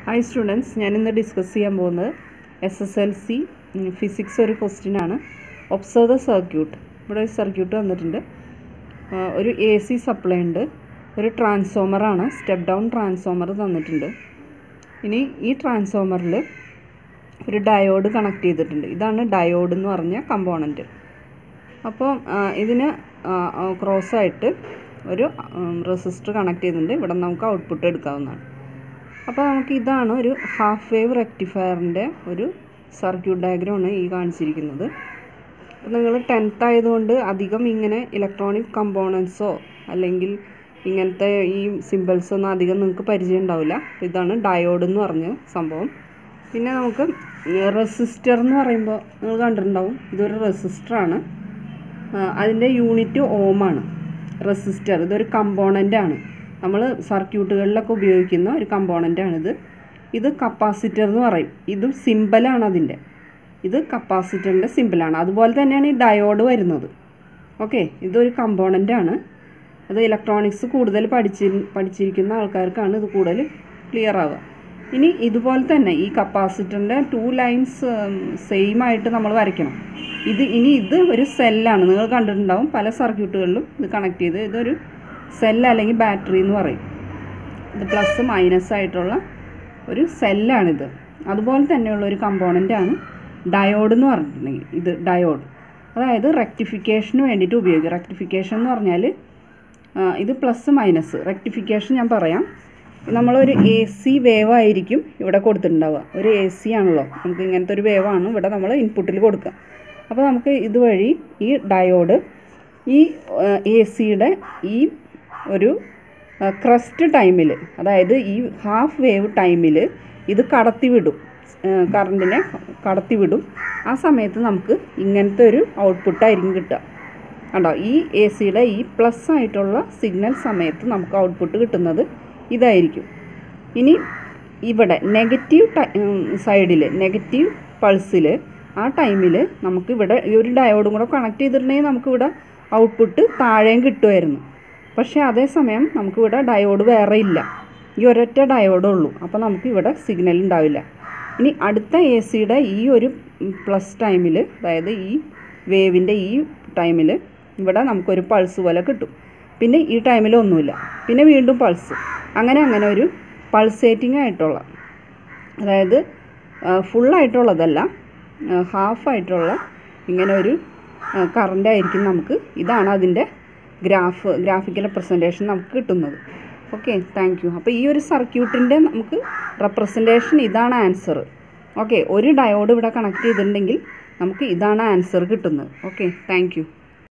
hi students ഞാനിന്ന് discuss ചെയ്യാൻ പോകുന്നത് S S L C physics ഒരു ക്വസ്റ്റ്യൻ ആണ് ഒബ്സർവ് ദ സർക്യൂട്ട് ഇവിടെ ഒരു സർക്യൂട്ട് തന്നിട്ടുണ്ട് ആ, ഒരു എ സി സപ്ലൈ ഉണ്ട് ഒരു ട്രാൻസ്ഫോമറാണ് സ്റ്റെപ്പ് ഡൗൺ ട്രാൻസ്ഫോമർ തന്നിട്ടുണ്ട് ഇനി ഈ ട്രാൻസ്ഫോമറിൽ ഒരു ഡയോഡ് കണക്ട് ചെയ്തിട്ടുണ്ട് ഇതാണ് ഡയോഡ് എന്ന് പറഞ്ഞ കമ്പോണൻറ്റ് അപ്പോൾ ആ, ഇതിന് ക്രോസ് ആയിട്ട് ഒരു റെസിസ്റ്റർ കണക്ട് ചെയ്തിട്ടുണ്ട് ഇവിടെ നമുക്ക് ഔട്ട്പുട്ട് എടുക്കാവുന്നതാണ് അപ്പോൾ നമുക്ക് ഇതാണ് ഒരു ഹാഫ് വേവ് റെക്ടിഫയറിൻ്റെ ഒരു സർക്യൂട്ട് ഡയഗ്രമാണ് ഈ കാണിച്ചിരിക്കുന്നത് അപ്പോൾ നിങ്ങൾ ടെൻത്ത് ആയതുകൊണ്ട് അധികം ഇങ്ങനെ ഇലക്ട്രോണിക് കമ്പോണൻസോ അല്ലെങ്കിൽ ഇങ്ങനത്തെ ഈ സിമ്പിൾസോ ഒന്നും അധികം നിങ്ങൾക്ക് പരിചയം ഉണ്ടാവില്ല അപ്പോൾ ഇതാണ് ഡയോഡ് എന്ന് പറഞ്ഞ സംഭവം പിന്നെ നമുക്ക് റെസിസ്റ്റർ എന്ന് പറയുമ്പോൾ നിങ്ങൾ കണ്ടിട്ടുണ്ടാവും ഇതൊരു റെസിസ്റ്ററാണ് അതിൻ്റെ യൂണിറ്റ് ഓമാണ് റെസിസ്റ്റർ ഇതൊരു കമ്പോണൻ്റ് ആണ് നമ്മൾ സർക്യൂട്ടുകളിലൊക്കെ ഉപയോഗിക്കുന്ന ഒരു കമ്പോണൻ്റ് ആണിത് ഇത് കപ്പാസിറ്റർ എന്ന് പറയും ഇതും സിമ്പലാണ് അതിൻ്റെ ഇത് കപ്പാസിറ്ററിൻ്റെ സിമ്പിളാണ് അതുപോലെ തന്നെയാണ് ഈ ഡയോഡ് വരുന്നത് ഓക്കെ ഇതൊരു കമ്പോണൻ്റ് ആണ് അത് ഇലക്ട്രോണിക്സ് കൂടുതൽ പഠിച്ചി പഠിച്ചിരിക്കുന്ന ആൾക്കാർക്കാണ് ഇത് കൂടുതൽ ക്ലിയർ ആവുക ഇനി ഇതുപോലെ തന്നെ ഈ കപ്പാസിറ്ററിൻ്റെ ടു ലൈൻസ് സെയിം ആയിട്ട് നമ്മൾ വരയ്ക്കണം ഇത് ഇനി ഇത് ഒരു സെല്ലാണ് നിങ്ങൾ കണ്ടിട്ടുണ്ടാവും പല സർക്യൂട്ടുകളിലും ഇത് കണക്ട് ചെയ്ത് ഇതൊരു സെൽ അല്ലെങ്കിൽ ബാറ്ററി എന്ന് പറയും ഇത് പ്ലസ് മൈനസ് ആയിട്ടുള്ള ഒരു സെല്ലാണിത് അതുപോലെ തന്നെയുള്ള ഒരു കമ്പോണൻ്റ് ആണ് ഡയോഡ് എന്ന് പറഞ്ഞിട്ടുണ്ടെങ്കിൽ ഇത് ഡയോഡ് അതായത് റെക്ടിഫിക്കേഷന് വേണ്ടിയിട്ട് ഉപയോഗിക്കും റെക്ടിഫിക്കേഷൻ എന്ന് പറഞ്ഞാൽ ആ, ഇത് പ്ലസ് മൈനസ് റെക്ടിഫിക്കേഷൻ ഞാൻ പറയാം നമ്മളൊരു എ സി വേവ് ആയിരിക്കും ഇവിടെ കൊടുത്തിട്ടുണ്ടാവുക ഒരു എ സി ആണല്ലോ നമുക്ക് ഇങ്ങനത്തെ ഒരു വേവാണ് ഇവിടെ നമ്മൾ ഇൻപുട്ടിൽ കൊടുക്കുക അപ്പോൾ നമുക്ക് ഇതുവഴി ഈ ഡയോഡ് ഈ എ സിയുടെ ഈ ഒരു ക്രസ്റ്റ് ടൈമിൽ അതായത് ഈ ഹാഫ് വേവ് ടൈമിൽ ഇത് കടത്തിവിടും കറണ്ടിനെ കടത്തിവിടും ആ സമയത്ത് നമുക്ക് ഇങ്ങനത്തെ ഒരു ഔട്ട്പുട്ടായിരിക്കും കിട്ടുക കണ്ടോ ഈ എ സിയുടെ ഈ പ്ലസ് ആയിട്ടുള്ള സിഗ്നൽ സമയത്ത് നമുക്ക് ഔട്ട്പുട്ട് കിട്ടുന്നത് ഇതായിരിക്കും ഇനി ഇവിടെ നെഗറ്റീവ് സൈഡിൽ നെഗറ്റീവ് പൾസിൽ ആ ടൈമിൽ നമുക്ക് ഇവിടെ ഈ ഒരു ഡയോഡും കൂടെ കണക്ട് ചെയ്തിട്ടുണ്ടെങ്കിൽ നമുക്കിവിടെ ഔട്ട്പുട്ട് താഴെയും കിട്ടുമായിരുന്നു പക്ഷേ അതേസമയം നമുക്കിവിടെ ഡയോഡ് വേറെ ഇല്ല ഈ ഒരൊറ്റ ഡയോഡേ ഉള്ളൂ അപ്പോൾ നമുക്ക് ഇവിടെ സിഗ്നൽ ഉണ്ടാവില്ല ഇനി അടുത്ത എ സിയുടെ ഈ ഒരു പ്ലസ് ടൈമിൽ അതായത് ഈ വേവിൻ്റെ ഈ ടൈമിൽ ഇവിടെ നമുക്കൊരു പൾസ് പോലെ കിട്ടും പിന്നെ ഈ ടൈമിൽ ഒന്നുമില്ല പിന്നെ വീണ്ടും പൾസ് അങ്ങനെ അങ്ങനെ ഒരു പൾസേറ്റിംഗ് ആയിട്ടുള്ള അതായത് ഫുള്ളായിട്ടുള്ളതല്ല ഹാഫ് ആയിട്ടുള്ള ഇങ്ങനെ ഒരു കറണ്ട് ആയിരിക്കും നമുക്ക് ഇതാണ് അതിൻ്റെ ഗ്രാഫ് ഗ്രാഫിക്കൽ റെപ്രസെൻറ്റേഷൻ നമുക്ക് കിട്ടുന്നത് ഓക്കെ താങ്ക് യു അപ്പോൾ ഈ ഒരു സർക്യൂട്ടിൻ്റെ നമുക്ക് റെപ്രസെൻറ്റേഷൻ ഇതാണ് ആൻസർ ഓക്കെ ഒരു ഡയോഡ് ഇവിടെ കണക്ട് ചെയ്തിട്ടുണ്ടെങ്കിൽ നമുക്ക് ഇതാണ് ആൻസർ കിട്ടുന്നത് ഓക്കെ താങ്ക് യു